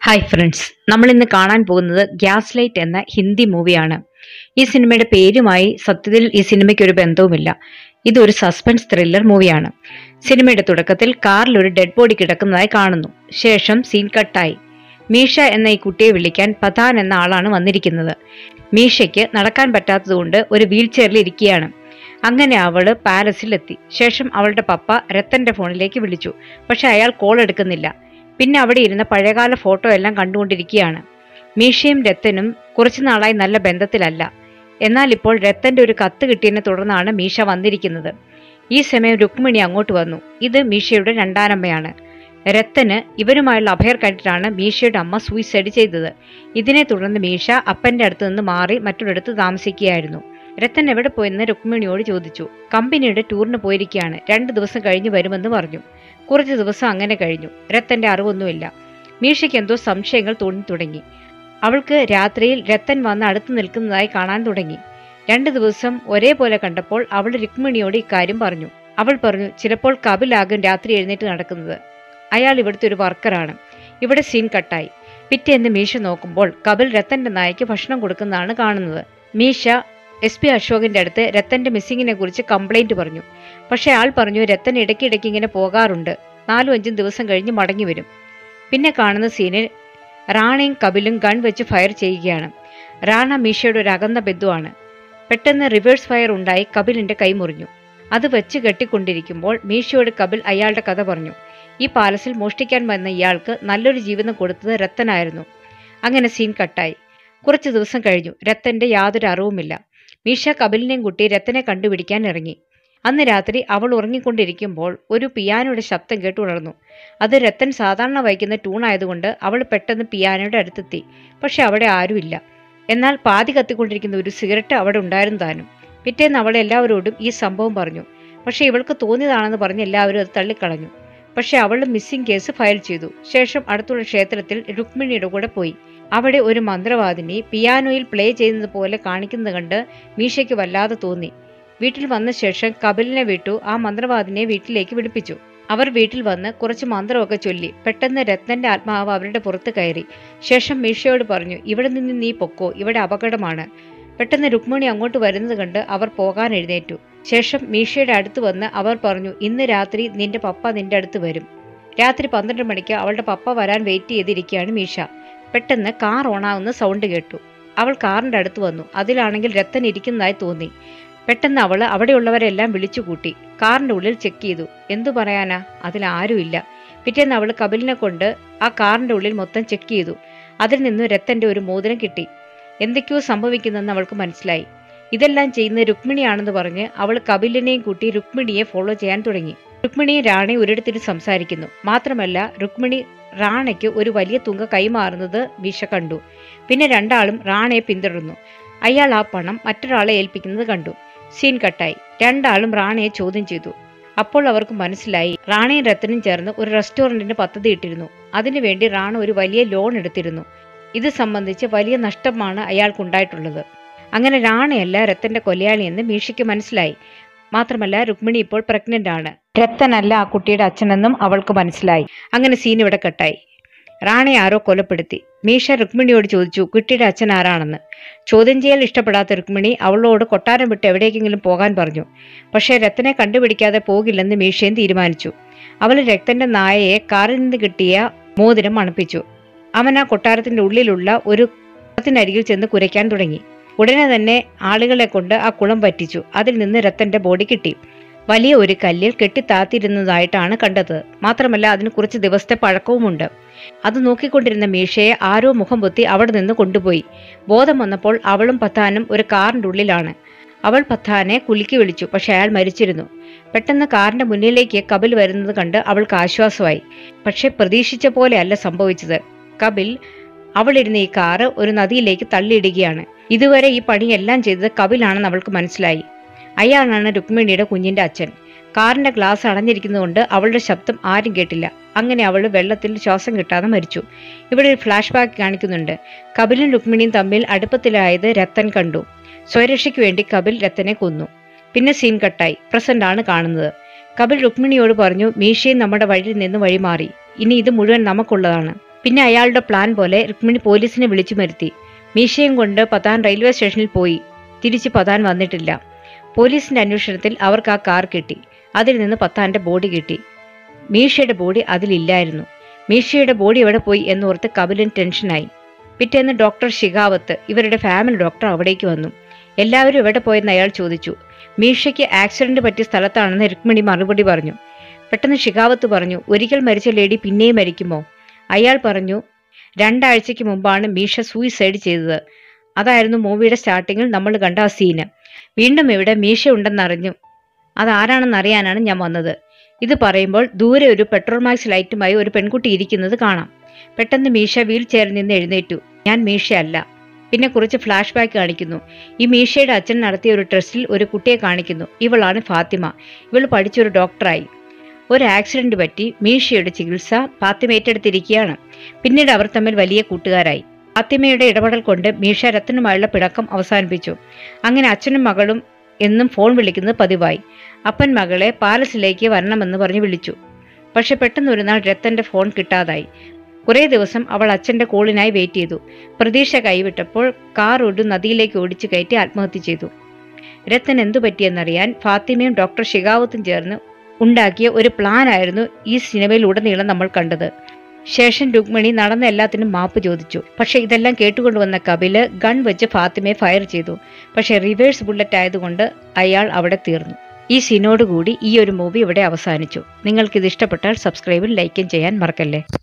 hi friends നമ്മൾ ഇന്ന് കാണാൻ പോകുന്നത് ഗ്യാസ് ലൈറ്റ് എന്ന ഹിന്ദി മൂവിയാണ് ഈ സിനിമയുടെ പേരുമായി സത്യത്തിൽ ഈ സിനിമയ്ക്ക് ഒരു ബന്ധവുമില്ല ഇതൊരു സസ്പെൻസ് ത്രില്ലർ മൂവിയാണ് സിനിമയുടെ തുടക്കത്തിൽ കാറിൽ ഒരു ഡെഡ് ബോഡി കിടക്കുന്നതായി കാണുന്നു ശേഷം സീൻ കട്ടായി മീഷ എന്ന ഈ കുട്ടിയെ വിളിക്കാൻ പതാൻ എന്ന ആളാണ് വന്നിരിക്കുന്നത് മീഷയ്ക്ക് നടക്കാൻ പറ്റാത്തതുകൊണ്ട് ഒരു വീൽ ചെയറിൽ ഇരിക്കുകയാണ് അങ്ങനെ അവള് പാലസിലെത്തി ശേഷം അവളുടെ പപ്പ രത്തന്റെ ഫോണിലേക്ക് വിളിച്ചു പക്ഷെ അയാൾ കോൾ എടുക്കുന്നില്ല പിന്നെ അവിടെ ഇരുന്ന പഴയകാല ഫോട്ടോ എല്ലാം കണ്ടുകൊണ്ടിരിക്കുകയാണ് മീഷയും രത്തനും കുറച്ചു നാളായി നല്ല ബന്ധത്തിലല്ല എന്നാൽ ഇപ്പോൾ രത്തന്റെ ഒരു കത്ത് കിട്ടിയതിനെ തുടർന്നാണ് മീഷ വന്നിരിക്കുന്നത് ഈ സമയം രുക്മിണി അങ്ങോട്ട് വന്നു ഇത് മീഷയുടെ രണ്ടാനമ്മയാണ് രത്തന് ഇവരുമായുള്ള അഭയർ കണ്ടിട്ടാണ് മീഷയുടെ അമ്മ സൂയിസൈഡ് ചെയ്തത് ഇതിനെ തുടർന്ന് മീഷ അപ്പന്റെ അടുത്ത് നിന്ന് മാറി മറ്റൊരിടത്ത് താമസിക്കുകയായിരുന്നു രത്തൻ എവിടെ പോയെന്ന് രുക്മിണിയോട് ചോദിച്ചു കമ്പനിയുടെ ടൂറിന് പോയിരിക്കുകയാണ് രണ്ടു ദിവസം കഴിഞ്ഞ് വരുമെന്ന് പറഞ്ഞു കുറച്ച് ദിവസം അങ്ങനെ കഴിഞ്ഞു രത്തന്റെ അറിവൊന്നുമില്ല മീഷയ്ക്ക് എന്തോ സംശയങ്ങൾ തോന്നി തുടങ്ങി അവൾക്ക് രാത്രിയിൽ രത്തൻ വന്ന് അടുത്ത് നിൽക്കുന്നതായി കാണാൻ തുടങ്ങി രണ്ടു ദിവസം ഒരേപോലെ കണ്ടപ്പോൾ അവൾ രുക്മിണിയോട് ഇക്കാര്യം പറഞ്ഞു അവൾ പറഞ്ഞു ചിലപ്പോൾ കപിലാകും രാത്രി എഴുന്നേറ്റ് നടക്കുന്നത് അയാൾ ഇവിടുത്തെ ഒരു വർക്കറാണ് ഇവിടെ സീൻ കട്ടായി പിറ്റേന്ന് മീഷ നോക്കുമ്പോൾ കപിൽ രത്തന്റെ നായയ്ക്ക് ഭക്ഷണം കൊടുക്കുന്നതാണ് കാണുന്നത് മീഷ എസ് പി അശോകിന്റെ അടുത്ത് രത്തന്റെ മിസ്സിങ്ങിനെ കുറിച്ച് കംപ്ലൈന്റ് പറഞ്ഞു പക്ഷെ ആൾ പറഞ്ഞു രത്തൻ ഇടയ്ക്കിടയ്ക്ക് ഇങ്ങനെ പോകാറുണ്ട് നാലും അഞ്ചും ദിവസം കഴിഞ്ഞ് മടങ്ങി വരും പിന്നെ കാണുന്ന സീനിൽ റാണയും കപിലും ഗൺ വെച്ച് ഫയർ ചെയ്യുകയാണ് റാണ മീഷയുടെ ഒരു അകന്ന ബന്ധുവാണ് പെട്ടെന്ന് റിവേഴ്സ് ഫയർ ഉണ്ടായി കപിലിന്റെ കൈ മുറിഞ്ഞു അത് വെച്ച് കെട്ടിക്കൊണ്ടിരിക്കുമ്പോൾ മീഷയോട് കപിൽ അയാളുടെ കഥ പറഞ്ഞു ഈ പാലസിൽ മോഷ്ടിക്കാൻ വന്ന ഇയാൾക്ക് നല്ലൊരു ജീവിതം കൊടുത്തത് രത്തനായിരുന്നു അങ്ങനെ സീൻ കട്ടായി കുറച്ചു ദിവസം കഴിഞ്ഞു രത്തന്റെ യാതൊരു അറിവുമില്ല മീഷ കപിലിനെയും കുട്ടി രത്തനെ കണ്ടുപിടിക്കാൻ ഇറങ്ങി അന്ന് രാത്രി അവൾ ഉറങ്ങിക്കൊണ്ടിരിക്കുമ്പോൾ ഒരു പിയാനോയുടെ ശബ്ദം കേട്ട് ഉണർന്നു അത് രത്തൻ സാധാരണ വഹിക്കുന്ന ട്യൂണായതുകൊണ്ട് അവൾ പെട്ടെന്ന് പിയാനോയുടെ അടുത്തെത്തി പക്ഷെ അവിടെ ആരുമില്ല എന്നാൽ പാതി കത്തിക്കൊണ്ടിരിക്കുന്ന ഒരു സിഗരറ്റ് അവിടെ ഉണ്ടായിരുന്നു താനും പിറ്റേന്ന് അവൾ എല്ലാവരോടും ഈ സംഭവം പറഞ്ഞു പക്ഷെ ഇവൾക്ക് തോന്നിയതാണെന്ന് പറഞ്ഞ് എല്ലാവരും അത് തള്ളിക്കളഞ്ഞു പക്ഷെ അവൾ മിസ്സിംഗ് കേസ് ഫയൽ ചെയ്തു ശേഷം അടുത്തുള്ള ക്ഷേത്രത്തിൽ രുക്മിണിയുടെ കൂടെ പോയി അവിടെ ഒരു മന്ത്രവാദിനി പിയാനോയിൽ പ്ലേ ചെയ്യുന്നത് പോലെ കാണിക്കുന്നത് കണ്ട് മീഷയ്ക്ക് വല്ലാതെ തോന്നി വീട്ടിൽ വന്ന ശേഷം കപിലിനെ വിട്ടു ആ മന്ത്രവാദിനെ വീട്ടിലേക്ക് വിളിപ്പിച്ചു അവർ വീട്ടിൽ വന്ന് കുറച്ച് മന്ത്രമൊക്കെ ചൊല്ലി പെട്ടെന്ന് രത്നന്റെ ആത്മാവ് അവരുടെ പുറത്ത് കയറി ശേഷം മീഷയോട് പറഞ്ഞു ഇവിടെ നിന്ന് നീ പൊക്കോ ഇവിടെ അപകടമാണ് പെട്ടെന്ന് രുക്മിണി അങ്ങോട്ട് വരുന്നത് കണ്ട് അവർ പോകാൻ എഴുന്നേറ്റു ശേഷം മീഷയുടെ അടുത്ത് വന്ന് അവർ പറഞ്ഞു ഇന്ന് രാത്രി നിന്റെ പപ്പ നിന്റെ അടുത്ത് വരും രാത്രി പന്ത്രണ്ട് മണിക്ക് അവളുടെ പപ്പ വരാൻ വെയിറ്റ് ചെയ്തിരിക്കുകയാണ് മീഷ പെട്ടെന്ന് കാർ ഓണാവുന്ന സൗണ്ട് കേട്ടു അവൾ കാറിന്റെ അടുത്ത് വന്നു അതിലാണെങ്കിൽ രത്തൻ ഇരിക്കുന്നതായി തോന്നി പെട്ടെന്ന് അവൾ അവിടെയുള്ളവരെല്ലാം വിളിച്ചു കൂട്ടി കാറിന്റെ ഉള്ളിൽ ചെക്ക് ചെയ്തു എന്തു പറയാനാ അതിൽ ആരുമില്ല പിറ്റേന്ന് അവൾ കപിലിനെ കൊണ്ട് ആ കാറിന്റെ ഉള്ളിൽ മൊത്തം ചെക്ക് ചെയ്തു അതിൽ നിന്ന് രത്തന്റെ ഒരു മോതിരം കിട്ടി എന്തൊക്കെയോ സംഭവിക്കുന്നെന്ന് അവൾക്ക് മനസ്സിലായി ഇതെല്ലാം ചെയ്യുന്ന രുക്മിണിയാണെന്ന് പറഞ്ഞ് അവൾ കപിലിനെയും കൂട്ടി രുക്മിണിയെ ഫോളോ ചെയ്യാൻ തുടങ്ങി രുക്മിണിയും റാണയും ഒരിടത്തിൽ സംസാരിക്കുന്നു മാത്രമല്ല രുക്മിണി റാണയ്ക്ക് ഒരു വലിയ തുക കൈമാറുന്നത് മീഷ കണ്ടു പിന്നെ രണ്ടാളും റാണയെ പിന്തുടർന്നു അയാൾ ആ പണം മറ്റൊരാളെ ഏൽപ്പിക്കുന്നത് കണ്ടു സീൻ കട്ടായി രണ്ടാളും റാണയെ ചോദ്യം ചെയ്തു അപ്പോൾ അവർക്ക് മനസ്സിലായി റാണയും രത്തനും ചേർന്ന് ഒരു റെസ്റ്റോറന്റിന് പദ്ധതി ഇട്ടിരുന്നു അതിനുവേണ്ടി റാണ ഒരു വലിയ ലോൺ എടുത്തിരുന്നു ഇത് സംബന്ധിച്ച് വലിയ നഷ്ടമാണ് അയാൾക്കുണ്ടായിട്ടുള്ളത് അങ്ങനെ റാണയല്ല രത്തന്റെ കൊലയാളിയെന്ന് മീഷയ്ക്ക് മനസ്സിലായി മാത്രമല്ല രുക്മിണി ഇപ്പോൾ പ്രഗ്നന്റ് ആണ് രത്തനല്ല ആ കുട്ടിയുടെ അച്ഛനെന്നും അവൾക്ക് മനസ്സിലായി അങ്ങനെ സീൻ ഇവിടെ കട്ടായി റാണയെ ആരോ കൊലപ്പെടുത്തി മീഷ രുക്മിണിയോട് ചോദിച്ചു കുട്ടിയുടെ അച്ഛൻ ആരാണെന്ന് ചോദ്യം ചെയ്യൽ ഇഷ്ടപ്പെടാത്ത രുക്മിണി അവളോട് കൊട്ടാരം വിട്ട് എവിടേക്കെങ്കിലും പോകാൻ പറഞ്ഞു പക്ഷേ രത്തനെ കണ്ടുപിടിക്കാതെ പോകില്ലെന്ന് മീഷയും തീരുമാനിച്ചു അവൾ രക്തന്റെ നായയെ കാറിൽ നിന്ന് കിട്ടിയ മോതിരം മണപ്പിച്ചു അവൻ ആ കൊട്ടാരത്തിന്റെ ഉള്ളിലുള്ള ഒരു കുളത്തിനരികിൽ ചെന്ന് കുരയ്ക്കാൻ തുടങ്ങി ഉടനെ തന്നെ ആളുകളെ കൊണ്ട് ആ കുളം പറ്റിച്ചു അതിൽ നിന്ന് രത്തന്റെ ബോഡി കിട്ടി വലിയ ഒരു കല്ലിൽ കെട്ടിത്താത്തിരുന്നതായിട്ടാണ് കണ്ടത് മാത്രമല്ല അതിന് കുറച്ച് ദിവസത്തെ പഴക്കവുമുണ്ട് അത് നോക്കിക്കൊണ്ടിരുന്ന മീഷയെ ആരോ മുഖം പൊത്തി അവിടെ നിന്ന് കൊണ്ടുപോയി ബോധം വന്നപ്പോൾ അവളും പത്താനും ഒരു കാറിന്റെ ഉള്ളിലാണ് അവൾ പത്താനെ കുലുക്കി വിളിച്ചു പക്ഷെ അയാൾ മരിച്ചിരുന്നു പെട്ടെന്ന് കാറിന്റെ മുന്നിലേക്ക് കപിൽ വരുന്നത് കണ്ട് അവൾക്ക് ആശ്വാസമായി പക്ഷെ പ്രതീക്ഷിച്ച പോലെയല്ല സംഭവിച്ചത് കപിൽ അവളിരുന്ന ഈ കാറ് ഒരു നദിയിലേക്ക് തള്ളിയിടുകയാണ് ഇതുവരെ ഈ പണിയെല്ലാം ചെയ്തത് കപിലാണെന്ന് അവൾക്ക് മനസ്സിലായി അയാളാണ് രുക്മിണിയുടെ കുഞ്ഞിന്റെ അച്ഛൻ കാറിന്റെ ഗ്ലാസ് അടഞ്ഞിരിക്കുന്നതുകൊണ്ട് അവളുടെ ശബ്ദം ആരും കേട്ടില്ല അങ്ങനെ അവൾ വെള്ളത്തിൽ ശ്വാസം കിട്ടാതെ മരിച്ചു ഇവിടെ ഒരു ഫ്ലാഷ് ബാക്ക് കാണിക്കുന്നുണ്ട് കപിലും രുക്മിണിയും തമ്മിൽ അടുപ്പത്തിലായത് രത്തൻ കണ്ടു സ്വരക്ഷയ്ക്ക് വേണ്ടി കപിൽ രത്തനെ കൊന്നു പിന്നെ സീൻ കട്ടായി പ്രസന്റ് ആണ് കാണുന്നത് കപിൽ രുക്മിണിയോട് പറഞ്ഞു മീശയും നമ്മുടെ വഴിയിൽ നിന്ന് വഴിമാറി ഇനി ഇത് മുഴുവൻ നമുക്കുള്ളതാണ് പിന്നെ അയാളുടെ പ്ലാൻ പോലെ രുക്മിണി പോലീസിനെ വിളിച്ചു വരുത്തി മീശയും കൊണ്ട് പത്താൻ റെയിൽവേ സ്റ്റേഷനിൽ പോയി തിരിച്ച് പത്താൻ വന്നിട്ടില്ല പോലീസിന്റെ അന്വേഷണത്തിൽ അവർക്ക് ആ കാർ കിട്ടി അതിൽ നിന്ന് പത്താന്റെ ബോഡി കിട്ടി മീഷയുടെ ബോഡി അതിലില്ലായിരുന്നു മീഷയുടെ ബോഡി എവിടെ പോയി എന്നോർത്ത് കപിലൻ ടെൻഷനായി പിറ്റേന്ന് ഡോക്ടർ ഷികാവത്ത് ഇവരുടെ ഫാമിലി ഡോക്ടർ അവിടേക്ക് വന്നു എല്ലാവരും എവിടെ പോയെന്ന് അയാൾ ചോദിച്ചു മീഷയ്ക്ക് ആക്സിഡന്റ് പറ്റിയ സ്ഥലത്താണെന്ന് രുക്മിണി മറുപടി പറഞ്ഞു പെട്ടെന്ന് ഷികാവത്ത് പറഞ്ഞു ഒരിക്കൽ മരിച്ച ലേഡി പിന്നെയും മരിക്കുമോ അയാൾ പറഞ്ഞു രണ്ടാഴ്ചയ്ക്ക് മുമ്പാണ് മീഷ സൂയിസൈഡ് ചെയ്തത് അതായിരുന്നു മൂവിയുടെ സ്റ്റാർട്ടിങ്ങിൽ നമ്മൾ കണ്ട ആ സീന് വീണ്ടും ഇവിടെ മീശ ഉണ്ടെന്നറിഞ്ഞു അതാരാണെന്ന് അറിയാനാണ് ഞാൻ വന്നത് ഇത് പറയുമ്പോൾ ദൂരെ ഒരു പെട്രോൾ മാക്സ് ലൈറ്റുമായി ഒരു പെൺകുട്ടി ഇരിക്കുന്നത് കാണാം പെട്ടെന്ന് മീശ വീൽ ചെയറിൽ നിന്ന് എഴുന്നേറ്റു ഞാൻ മീശയല്ല പിന്നെ കുറച്ച് ഫ്ലാഷ് ബാക്ക് കാണിക്കുന്നു ഈ മീശയുടെ അച്ഛൻ നടത്തിയ ഒരു ടെസ്റ്റിൽ ഒരു കുട്ടിയെ കാണിക്കുന്നു ഇവളാണ് ഫാത്തിമ ഇവൾ പഠിച്ചൊരു ഡോക്ടറായി ഒരു ആക്സിഡന്റ് പറ്റി മീഷയുടെ ചികിത്സ ഫാത്തിമ ഏറ്റെടുത്തിരിക്കുകയാണ് പിന്നീട് അവർ തമ്മിൽ വലിയ കൂട്ടുകാരായി ഫാത്തിമയുടെ ഇടപെടൽ കൊണ്ട് മീഷ രത്തനുമായുള്ള പിണക്കം അവസാനിപ്പിച്ചു അങ്ങനെ അച്ഛനും മകളും എന്നും ഫോൺ വിളിക്കുന്നത് പതിവായി അപ്പൻ മകളെ പാലസിലേക്ക് വരണമെന്ന് പറഞ്ഞ് വിളിച്ചു പക്ഷെ പെട്ടെന്ന് ഒരു നാൾ രത്തന്റെ ഫോൺ കിട്ടാതായി കുറേ ദിവസം അവൾ അച്ഛന്റെ കോളിനായി വെയിറ്റ് ചെയ്തു പ്രതീക്ഷ കൈവിട്ടപ്പോൾ കാർ ഒരു നദിയിലേക്ക് ഓടിച്ചു കയറ്റി ആത്മഹത്യ ചെയ്തു രത്തൻ എന്തു പറ്റിയെന്നറിയാൻ ഫാത്തിമയും ഡോക്ടർ ഷികാവത്തും ചേർന്ന് ഉണ്ടാക്കിയ ഒരു പ്ലാനായിരുന്നു ഈ സിനിമയിലുടനീളം നമ്മൾ കണ്ടത് ശേഷം രുക്മിണി നടന്ന എല്ലാത്തിനും മാപ്പ് ചോദിച്ചു പക്ഷെ ഇതെല്ലാം കേട്ടുകൊണ്ടുവന്ന കപില് ഗൺ വെച്ച് ഫാത്തിമയെ ഫയർ ചെയ്തു പക്ഷെ റിവേഴ്സ് ബുള്ളറ്റ് ആയതുകൊണ്ട് അയാൾ അവിടെ തീർന്നു ഈ സീനോടുകൂടി ഈ ഒരു മൂവി ഇവിടെ അവസാനിച്ചു നിങ്ങൾക്കിത് ഇഷ്ടപ്പെട്ടാൽ സബ്സ്ക്രൈബും ലൈക്കും ചെയ്യാൻ മറക്കല്ലേ